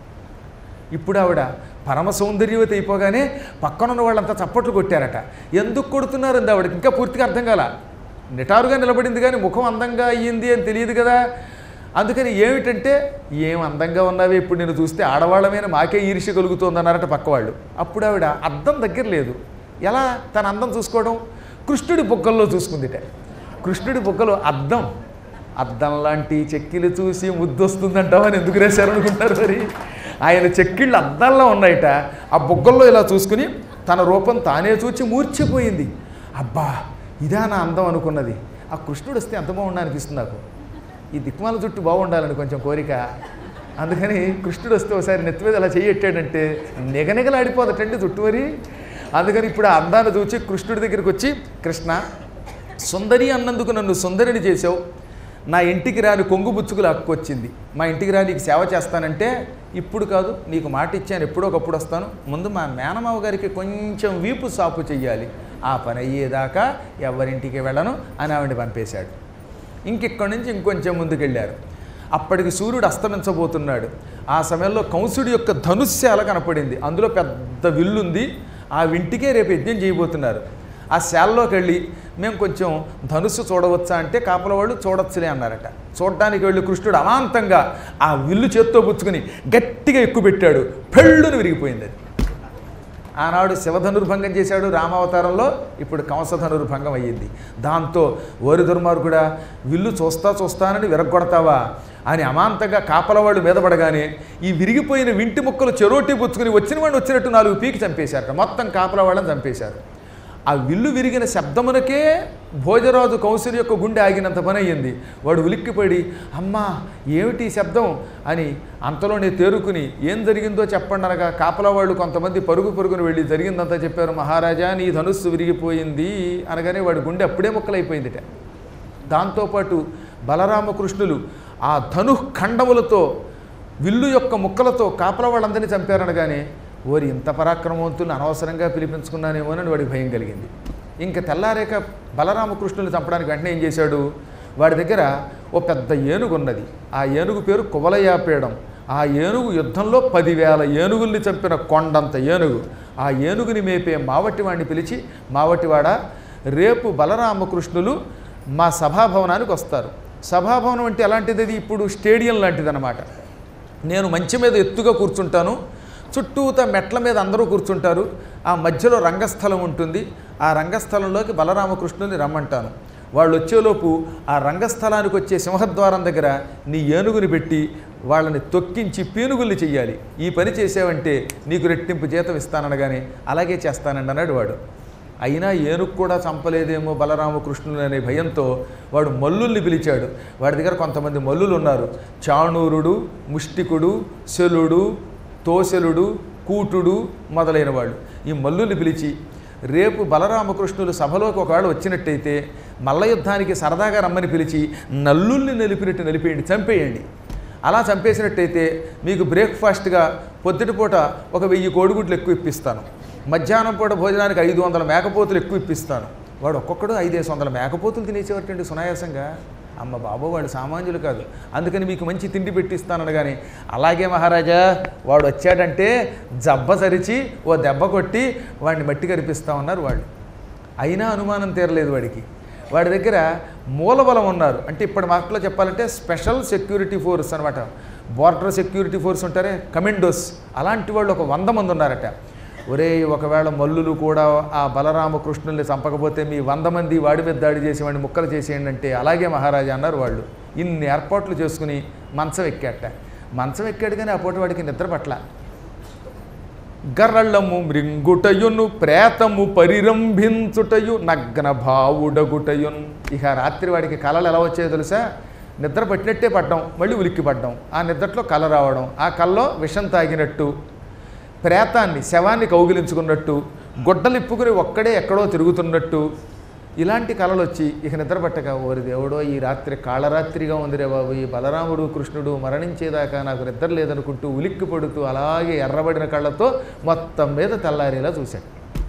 ఇప్పుడు ఆవిడ పరమ సౌందర్యవతి అయిపోగానే పక్కనున్న వాళ్ళంతా చప్పట్లు కొట్టారట ఎందుకు కొడుతున్నారు అంది ఆవిడకి ఇంకా పూర్తిగా అర్థం కాల నిటారుగా నిలబడింది కానీ ముఖం అందంగా అయ్యింది అని తెలియదు కదా అందుకని ఏమిటంటే ఏం అందంగా ఉన్నావే ఇప్పుడు నేను చూస్తే ఆడవాళ్ళమైన మాకే ఈర్ష్య కలుగుతోంది అన్నారట పక్కవాళ్ళు అప్పుడు ఆవిడ అద్దం దగ్గర లేదు ఎలా తన అందం చూసుకోవడం కృష్ణుడి బుగ్గల్లో చూసుకుందిట కృష్ణుడి బుగ్గలో అద్దం అద్దం లాంటి చెక్కిలు చూసి ముద్దొస్తుందంటామని ఎందుకు రాశారు అనుకుంటారు మరి ఆయన చెక్కిళ్ళు అద్దాల్లో ఉన్నాయట ఆ బుగ్గల్లో ఇలా చూసుకుని తన రూపం తానే చూచి మూర్చిపోయింది అబ్బా ఇదా నా అందం అనుకున్నది ఆ కృష్ణుడు వస్తే ఎంత బాగుండా అనిపిస్తుంది నాకు ఈ దిక్మాల జుట్టు బాగుండాలని కొంచెం కోరిక అందుకని కృష్ణుడు వస్తే ఒకసారి నెత్తి మీద అలా చెయ్యెట్టాడంటే నిగనిగలాడిపోదటండి జుట్టు మరి అందుకని ఇప్పుడు ఆ అందాన్ని చూచి కృష్ణుడి దగ్గరికి వచ్చి కృష్ణ సుందరి అన్నందుకు నన్ను సుందరిని చేసావు నా ఇంటికి రాని కొంగు బుచ్చుకు లాక్కొచ్చింది మా ఇంటికి రా నీకు సేవ చేస్తానంటే ఇప్పుడు కాదు నీకు మాట ఇచ్చాను ఎప్పుడో ఒకప్పుడు వస్తాను ముందు మా మేనమావ గారికి కొంచెం వీపు సాపు చెయ్యాలి ఆ పని అయ్యేదాకా ఎవరింటికి వెళ్ళను అని ఆవిడ పంపేశాడు ఇంకెక్కడి నుంచి ఇంకొంచెం ముందుకెళ్ళారు అప్పటికి సూర్యుడు అస్తమించబోతున్నాడు ఆ సమయంలో కంసుడి యొక్క ధనుశ్శాల కనపడింది అందులో పెద్ద విల్లుంది ఆ వింటికే రేపు యజ్ఞం చేయబోతున్నారు ఆ శాలలోకి వెళ్ళి మేము కొంచెం ధనుస్సు చూడవచ్చా అంటే కాపల వాళ్ళు చూడొచ్చులే అన్నారట చూడడానికి వెళ్ళి కృష్ణుడు అమాంతంగా ఆ విల్లు చేత్తో పుచ్చుకుని గట్టిగా ఎక్కుపెట్టాడు పెళ్ళుని విరిగిపోయింది అది ఆనాడు శివధనుర్భంగం చేశాడు రామావతారంలో ఇప్పుడు కంసధనుర్భంగం అయ్యింది దాంతో ఓరి దుర్మార్గుడా విల్లు చూస్తా చూస్తానని విరగొడతావా అని అమాంతంగా కాపలవాళ్ళు మీద పడగానే ఈ విరిగిపోయిన వింటి ముక్కలు చెరోటి పుచ్చుకుని వచ్చిన వాడిని వచ్చినట్టు నాలుగు పీకి చంపేశారట మొత్తం కాపలవాళ్ళని చంపేశారు ఆ విల్లు విరిగిన శబ్దమునకే భోజరాజు కౌశల్ యొక్క గుండె ఆగినంత పని అయ్యింది వాడు ఉలిక్కిపడి అమ్మా ఏమిటి ఈ శబ్దం అని అంతలోనే తేరుకుని ఏం జరిగిందో చెప్పండి అనగా కాపలా వాళ్ళు కొంతమంది పరుగు పరుగుని వెళ్ళి జరిగిందంతా చెప్పారు మహారాజా నీ ధనుస్సు విరిగిపోయింది అనగానే వాడి గుండె అప్పుడే ముక్కలైపోయిందిట దాంతోపాటు బలరామకృష్ణులు ఆ ధను ఖండములతో విల్లు యొక్క ముక్కలతో కాపల వాళ్ళందరినీ చంపారనగానే ఓరి ఇంత పరాక్రమవంతులను అనవసరంగా పిలిపించుకున్నానేమోనని వాడికి భయం కలిగింది ఇంకా తెల్లారేక బలరామకృష్ణులు చంపడానికి వెంటనే ఏం చేశాడు వాడి దగ్గర ఓ పెద్ద ఏనుగు ఉన్నది ఆ ఏనుగు పేరు కువలయాపేడం ఆ ఏనుగు యుద్ధంలో పదివేల ఏనుగుల్ని చంపిన కొండంత ఏనుగు ఆ ఏనుగుని మేపే మావటి వాడిని పిలిచి మావటివాడ రేపు బలరామకృష్ణులు మా సభాభవనానికి వస్తారు సభాభవనం అంటే ఎలాంటిది అది ఇప్పుడు స్టేడియం లాంటిది అనమాట నేను మంచి మీద ఎత్తుగా కూర్చుంటాను చుట్టూత మెట్ల మీద అందరూ కూర్చుంటారు ఆ మధ్యలో రంగస్థలం ఉంటుంది ఆ రంగస్థలంలోకి బలరామకృష్ణుని రమ్మంటాను వాళ్ళు వచ్చేలోపు ఆ రంగస్థలానికి వచ్చే సింహద్వారం దగ్గర నీ ఏనుగుని పెట్టి వాళ్ళని తొక్కించి పీనుగుల్ని చెయ్యాలి ఈ పని చేసావంటే నీకు రెట్టింపు జీతం ఇస్తాననగానే అలాగే చేస్తానండి అన్నాడు వాడు అయినా ఏనుగు కూడా చంపలేదేమో బలరామకృష్ణులు అనే భయంతో వాడు మల్లుల్ని పిలిచాడు వాడి దగ్గర కొంతమంది మల్లులు ఉన్నారు చాణూరుడు ముష్టికుడు శలుడు తోశలుడు కూటుడు మొదలైన వాళ్ళు ఈ మల్లుల్ని పిలిచి రేపు బలరామకృష్ణులు సభలోకి ఒకవేళ వచ్చినట్టయితే మల్ల యుద్ధానికి సరదాగా రమ్మని పిలిచి నల్లుల్ని నలిపినట్టు నలిపేయండి చంపేయండి అలా చంపేసినట్టయితే మీకు బ్రేక్ఫాస్ట్గా పొద్దుటిపూట ఒక వెయ్యి కోడిగుడ్లు ఎక్కువ ఇప్పిస్తాను మధ్యాహ్నం పూట భోజనానికి ఐదు వందల మేకపోతులు ఎక్కువ ఇప్పిస్తాను వాడు ఒక్కొక్కడు ఐదేసి వందల మేకపోతులు తినేసేవాటండి సునాయాసంగా అమ్మ బాబు వాడు సామాన్యులు కాదు అందుకని మీకు మంచి తిండి పెట్టిస్తానని కానీ అలాగే మహారాజా వాడు వచ్చాడంటే జబ్బ సరిచి ఓ దెబ్బ కొట్టి వాడిని మట్టి కరిపిస్తామన్నారు వాళ్ళు అయినా అనుమానం తీరలేదు వాడికి వాడి దగ్గర మూలబలం ఉన్నారు అంటే ఇప్పటి మాటలో చెప్పాలంటే స్పెషల్ సెక్యూరిటీ ఫోర్స్ అనమాట బార్డర్ సెక్యూరిటీ ఫోర్స్ ఉంటారే కమెండోస్ అలాంటి వాళ్ళు ఒక వంద మంది ఉన్నారట ఒరే ఒకవేళ మల్లులు కూడా ఆ బలరామకృష్ణుల్ని చంపకపోతే మీ వంద మంది వాడి మీద దాడి చేసి వాడిని ముక్కలు చేసేయండి అంటే అలాగే మహారాజా అన్నారు వాళ్ళు ఇన్ని ఏర్పాట్లు చేసుకుని మంచం ఎక్కాట మంచం ఎక్కాడు కానీ ఆ పూట వాడికి నిద్ర పట్ల గర్రళ్ళము మృంగుటయును ప్రేతము పరిరంభించుటయు నగ్న భావుడగుటయున్ ఇక రాత్రి వాడికి కళలు ఎలా వచ్చాయో తెలుసా నిద్ర పట్టినట్టే పడ్డం మళ్ళీ ఉలిక్కి పడ్డం ఆ నిద్రలో కళ రావడం ఆ కళ్ళలో విషం తాగినట్టు ప్రేతాన్ని శవాన్ని కౌగిలించుకున్నట్టు గుడ్డలిప్పుకుని ఒక్కడే ఎక్కడో తిరుగుతున్నట్టు ఇలాంటి కళలు వచ్చి ఇక నిద్ర పట్టక ఓరి దేవుడో ఈ రాత్రి కాళరాత్రిగా ఉందిరే బాబు ఈ బలరాముడు కృష్ణుడు మరణించేదాకా నాకు నిద్ర లేదనుకుంటూ ఉలిక్కి పడుతూ అలాగే ఎర్రబడిన కళ్ళతో మొత్తం మీద తెల్లారేలా చూశాడు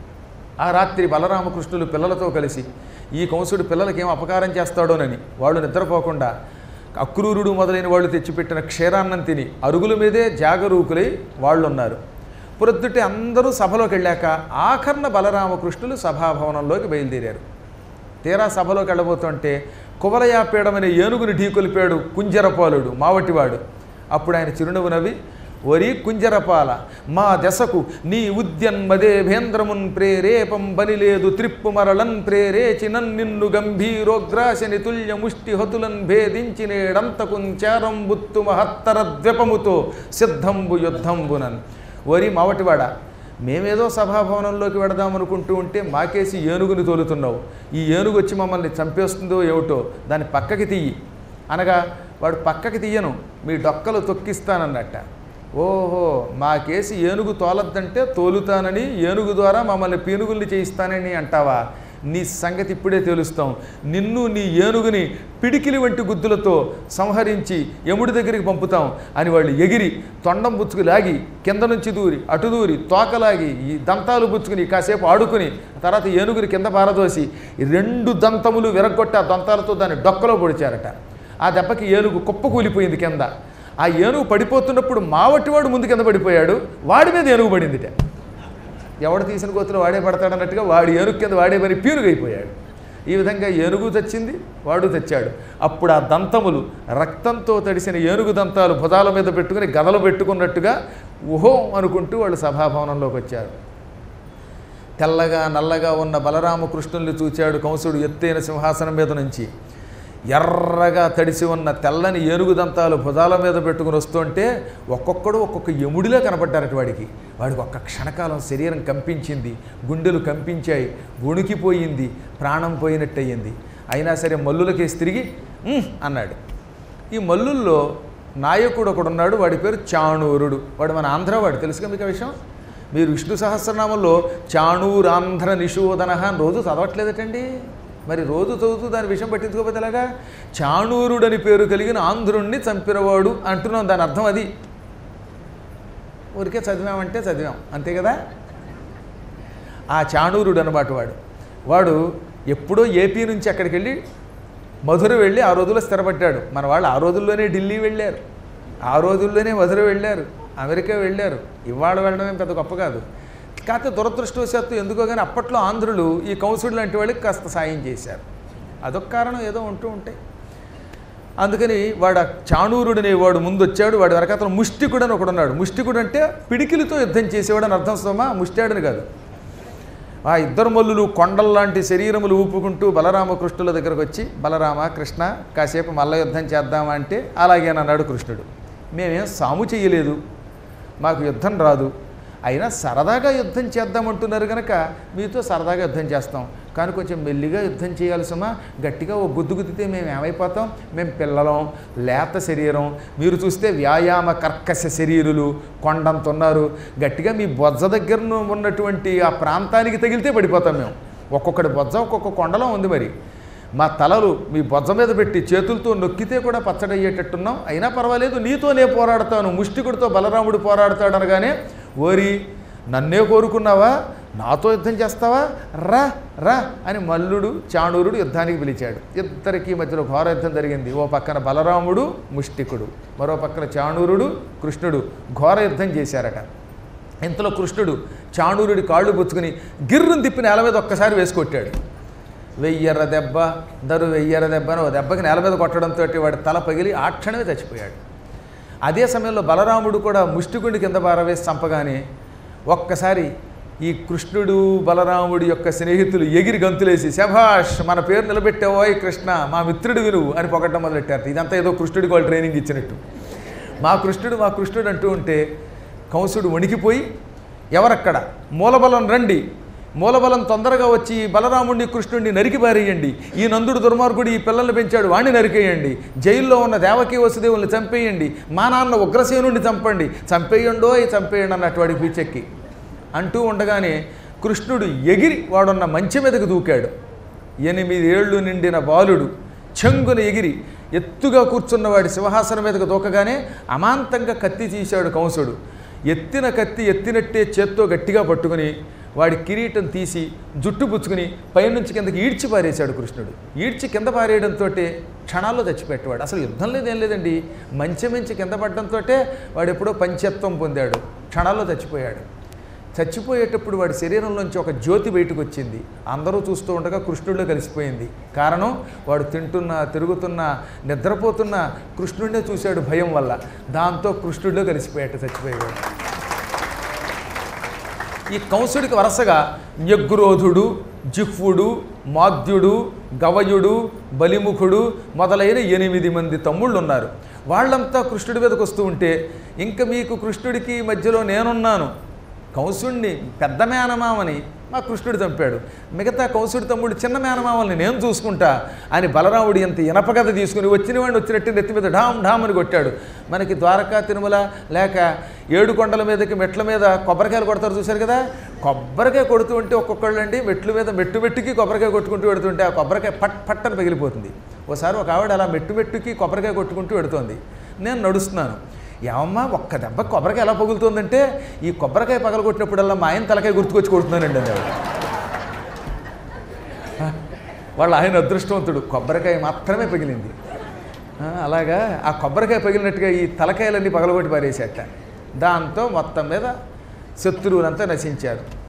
ఆ రాత్రి బలరామకృష్ణులు పిల్లలతో కలిసి ఈ కంసుడు పిల్లలకి ఏం అపకారం చేస్తాడోనని వాళ్ళు నిద్రపోకుండా అక్రూరుడు మొదలైన వాళ్ళు తెచ్చిపెట్టిన క్షీరాన్నం తిని అరుగుల మీదే జాగరూకులై వాళ్ళు ఉన్నారు ప్రొద్దుటే అందరూ సభలోకి వెళ్ళాక ఆఖరణ బలరామకృష్ణులు సభాభవనంలోకి బయలుదేరారు తీరా సభలోకి వెళ్ళబోతుంటే కువలయాపేడం అనే ఏనుగుని ఢీకొలిపాడు కుంజరపాలుడు మావటివాడు అప్పుడు ఆయన చిరునవ్వు నవ్వి ఒరి కుంజరపాల మా దశకు నీ ఉద్యన్మదే భేంద్రమున్ ప్రేరేపం బలిలేదు త్రిప్పు మరళన్ ప్రేరేచినన్ నిన్ను గంభీరోగ్రాశని తుల్య ముష్టి హతులన్ భేదించినేడంతకున్ చారంబుత్తు మహత్తర ద్వపముతో సిద్ధంబు యుద్ధంబునన్ ఒరి మావటివాడ మేమేదో సభాభవనంలోకి వెడదామనుకుంటూ ఉంటే మాకేసి ఏనుగుని తోలుతున్నావు ఈ ఏనుగు వచ్చి మమ్మల్ని చంపేస్తుందో ఏమిటో దాన్ని పక్కకి తీయి అనగా వాడు పక్కకి తీయను మీ డొక్కలు తొక్కిస్తానన్నట్ట ఓహో మాకేసి ఏనుగు తోలద్దంటే తోలుతానని ఏనుగు ద్వారా మమ్మల్ని పీనుగుల్ని చేయిస్తానని అంటావా నీ సంగతి ఇప్పుడే తెలుస్తాం నిన్ను నీ ఏనుగుని పిడికిలి వంటి గుద్దులతో సంహరించి యముడి దగ్గరికి పంపుతాం అని వాళ్ళు ఎగిరి తొండం బుచ్చుకు లాగి కింద నుంచి దూరి అటు దూరి తోకలాగి ఈ దంతాలు బుచ్చుకుని కాసేపు ఆడుకుని తర్వాత ఏనుగుని కింద పారదోసి ఈ రెండు దంతములు విరగొట్టి ఆ దంతాలతో దాన్ని డొక్కలో పొడిచారట ఆ దెబ్బకి ఏనుగు కుప్ప కూలిపోయింది కింద ఆ ఏనుగు పడిపోతున్నప్పుడు మావటివాడు ముందు కింద పడిపోయాడు వాడి మీద ఏనుగు పడిందిట ఎవడు తీసిన కోతులు వాడే పడతాడన్నట్టుగా వాడి ఏనుగు కింద వాడే పని పీనుగైపోయాడు ఈ విధంగా ఏనుగు తెచ్చింది వాడు తెచ్చాడు అప్పుడు ఆ దంతములు రక్తంతో తడిసిన ఏనుగు దంతాలు భుజాల మీద పెట్టుకుని గదలు పెట్టుకున్నట్టుగా ఊహో అనుకుంటూ వాళ్ళు సభాభవనంలోకి వచ్చారు తెల్లగా నల్లగా ఉన్న బలరామకృష్ణుల్ని చూచాడు కంసుడు ఎత్తైన సింహాసనం మీద నుంచి ఎర్రగా తడిసి ఉన్న తెల్లని ఏనుగు దంతాలు భుజాల మీద పెట్టుకుని వస్తుంటే ఒక్కొక్కడు ఒక్కొక్క ఎముడిలో కనపడ్డారట వాడికి వాడికి ఒక్క క్షణకాలం శరీరం కంపించింది గుండెలు కంపించాయి వణుకిపోయింది ప్రాణం పోయినట్టయింది అయినా సరే మల్లులకేసి తిరిగి "ఉమ్" అన్నాడు ఈ మల్లుల్లో నాయకుడు ఒకడున్నాడు వాడి పేరు చాణూరుడు వాడు మన ఆంధ్రవాడు తెలుసుగా మీకు ఆ విషయం మీరు విష్ణు సహస్రనామంలో చాణూరాంధ్ర నిషోధన అని రోజు చదవట్లేదటండి మరి రోజు చదువుతూ దాని విషయం పట్టించుకోకపోతే ఎలాగా చాణూరుడని పేరు కలిగిన ఆంధ్రుణ్ణి చంపినవాడు అంటున్నాం దాని అర్థం అది ఊరికే చదివామంటే చదివాం అంతే కదా ఆ చాణూరుడు అనమాట వాడు వాడు ఎప్పుడో ఏపీ నుంచి అక్కడికి వెళ్ళి మధుర వెళ్ళి ఆ రోజుల్లో స్థిరపడ్డాడు మన వాళ్ళు ఆ రోజుల్లోనే ఢిల్లీ వెళ్ళారు ఆ రోజుల్లోనే మధుర వెళ్ళారు అమెరికా వెళ్ళారు ఇవాళ వెళ్ళడం ఏం పెద్ద గొప్ప కాదు కాకపోతే దురదృష్టవశాత్తు ఎందుకో కానీ అప్పట్లో ఆంధ్రులు ఈ కౌన్సిల్ లాంటి వాళ్ళకి కాస్త సాయం చేశారు అదొక కారణం ఏదో ఉంటూ ఉంటాయి అందుకని వాడు ఆ చాణూరుడనే వాడు ముందు వచ్చాడు వాడి వెనకాతల ముష్టికుడు అని ఒకడున్నాడు ముష్టికుడు అంటే పిడికిలితో యుద్ధం చేసేవాడు అని అర్థం సోమా ముష్టాడని కాదు ఆ ఇద్దరు మల్లులు కొండల్లాంటి శరీరములు ఊపుకుంటూ బలరామకృష్ణుల దగ్గరకు వచ్చి బలరామ కృష్ణ కాసేపు మల్ల యుద్ధం చేద్దామా అంటే అలాగేనన్నాడు కృష్ణుడు మేమేం సాము చేయలేదు మాకు యుద్ధం రాదు అయినా సరదాగా యుద్ధం చేద్దామంటున్నారు కనుక మీతో సరదాగా యుద్ధం చేస్తాం కానీ కొంచెం మెల్లిగా యుద్ధం చేయాల్సిమా గట్టిగా ఓ గుద్దు గుద్దితే మేము ఏమైపోతాం మేము పిల్లలం లేత శరీరం మీరు చూస్తే వ్యాయామ కర్కశ శరీరులు కొండంత ఉన్నారు గట్టిగా మీ బొజ్జ దగ్గర ఉన్నటువంటి ఆ ప్రాంతానికి తగిలితే పడిపోతాం మేము ఒక్కొక్కటి బొజ్జ ఒక్కొక్క కొండలో ఉంది మరి మా తలలు మీ బొజ్జ మీద పెట్టి చేతులతో నొక్కితే కూడా పచ్చడయ్యేటట్టున్నాం అయినా పర్వాలేదు నీతోనే పోరాడతాను ముష్టికుడితో బలరాముడు పోరాడతాడు అనగానే ఓరి నన్నే కోరుకున్నావా నాతో యుద్ధం చేస్తావా రా రా అని మల్లుడు చాణూరుడు యుద్ధానికి పిలిచాడు ఇద్దరికి మధ్యలో ఘోర యుద్ధం జరిగింది ఓ పక్కన బలరాముడు ముష్టికుడు మరో పక్కన చాణూరుడు కృష్ణుడు ఘోర యుద్ధం చేశారట ఇంతలో కృష్ణుడు చాణూరుడి కాళ్ళు పుచ్చుకుని గిర్రుని తిప్పి నేల మీద ఒక్కసారి వేసుకొట్టాడు వెయ్యర్ర దెబ్బ దరు వెయ్యర్ర దెబ్బ అని ఓ దెబ్బకి నేల మీద కొట్టడంతో వాడి తల పగిలి ఆ క్షణమే చచ్చిపోయాడు అదే సమయంలో బలరాముడు కూడా ముష్టికుడి కింద పారవేసి చంపగానే ఒక్కసారి ఈ కృష్ణుడు బలరాముడి యొక్క స్నేహితులు ఎగిరి గంతులేసి శభాష్ మన పేరు నిలబెట్టావోయ్ కృష్ణ మా మిత్రుడు వినువు అని పొగట్టం మొదలెట్టారు ఇదంతా ఏదో కృష్ణుడికి వాళ్ళు ట్రైనింగ్ ఇచ్చినట్టు మా కృష్ణుడు మా కృష్ణుడు అంటూ ఉంటే కంసుడు వణికిపోయి ఎవరక్కడ మూలబలం రండి మూలబలం తొందరగా వచ్చి ఈ బలరాముడిని కృష్ణుడిని నరికి పారేయండి ఈ నందుడు దుర్మార్గుడు ఈ పిల్లల్ని పెంచాడు వాణ్ణి నరికేయండి జైల్లో ఉన్న దేవకీ వసుదేవుల్ని చంపేయండి మా నాన్న ఉగ్రసేనుడిని చంపండి చంపేయండో ఈ చంపేయండి అన్నట్టు వాడికి పిచ్చెక్కి అంటూ ఉండగానే కృష్ణుడు ఎగిరి వాడున్న మంచె మీదకు దూకాడు ఎనిమిదేళ్లు నిండిన బాలుడు చెంగున ఎగిరి ఎత్తుగా కూర్చున్నవాడి సింహాసనం మీదకు దూకగానే అమాంతంగా కత్తి తీశాడు కంసుడు ఎత్తిన కత్తి ఎత్తినట్టే చేత్తో గట్టిగా పట్టుకుని వాడి కిరీటం తీసి జుట్టు పుచ్చుకుని పైనుంచి కిందకి ఈడ్చి పారేశాడు కృష్ణుడు ఈడ్చి కింద పారేయడంతో క్షణాల్లో చచ్చిపెట్టేవాడు అసలు యుద్ధం లేదేం లేదండి మంచి మంచి కింద పడడంతో వాడు ఎప్పుడో పంచత్వం పొందాడు క్షణాల్లో చచ్చిపోయాడు చచ్చిపోయేటప్పుడు వాడి శరీరంలోంచి ఒక జ్యోతి బయటకు వచ్చింది అందరూ చూస్తూ ఉండగా కృష్ణుడిలో కలిసిపోయింది కారణం వాడు తింటున్నా తిరుగుతున్నా నిద్రపోతున్నా కృష్ణుడినే చూశాడు భయం వల్ల దాంతో కృష్ణుడిలో కలిసిపోయాట చచ్చిపోయాడు ఈ కంసుడికి వరుసగా న్యగ్రోధుడు జిహ్వుడు మాద్యుడు గవయుడు బలిముఖుడు మొదలైన ఎనిమిది మంది తమ్ముళ్ళు ఉన్నారు వాళ్ళంతా కృష్ణుడి మీదకి వస్తూ ఉంటే ఇంకా మీకు కృష్ణుడికి మధ్యలో నేనున్నాను కంసుడిని పెద్ద మేనమామని మా కృష్ణుడు చంపాడు మిగతా కంసుడి తమ్ముడు చిన్న మేనమామల్ని నేను చూసుకుంటా అని బలరాముడు ఎంత ఇనపగద తీసుకుని వచ్చిన వాడిని వచ్చినట్టు నెత్తి మీద ఢామ్ ఢామ్ అని కొట్టాడు మనకి ద్వారకా తిరుమల లేక ఏడు కొండల మీదకి మెట్ల మీద కొబ్బరికాయలు కొడతారు చూశారు కదా కొబ్బరికాయ కొడుతూ ఉంటే ఒక్కొక్కళ్ళు అండి మెట్ల మీద మెట్టు మెట్టుకి కొబ్బరికాయ కొట్టుకుంటూ పెడుతుంటే ఆ కొబ్బరికాయ పట్ పట్ అని పగిలిపోతుంది ఒకసారి ఒక ఆవిడ అలా మెట్టు మెట్టుకి కొబ్బరికాయ కొట్టుకుంటూ పెడుతోంది నేను నడుస్తున్నాను ఏమమ్మా ఒక్క దెబ్బ కొబ్బరికాయ ఎలా పగులుతుందంటే ఈ కొబ్బరికాయ పగలగొట్టినప్పుడల్లా మా ఆయన తలకాయ గుర్తుకొచ్చి కొడుతున్నానండి అండి ఆవిడ. వాళ్ళ ఆయన అదృష్టవంతుడు కొబ్బరికాయ మాత్రమే పగిలింది ఆ, అలాగా ఆ కొబ్బరికాయ పగిలినట్టుగా ఈ తలకాయలన్నీ పగలగొట్టి పారేసేట దాంతో మొత్తం మీద శత్రువులంతా నశించారు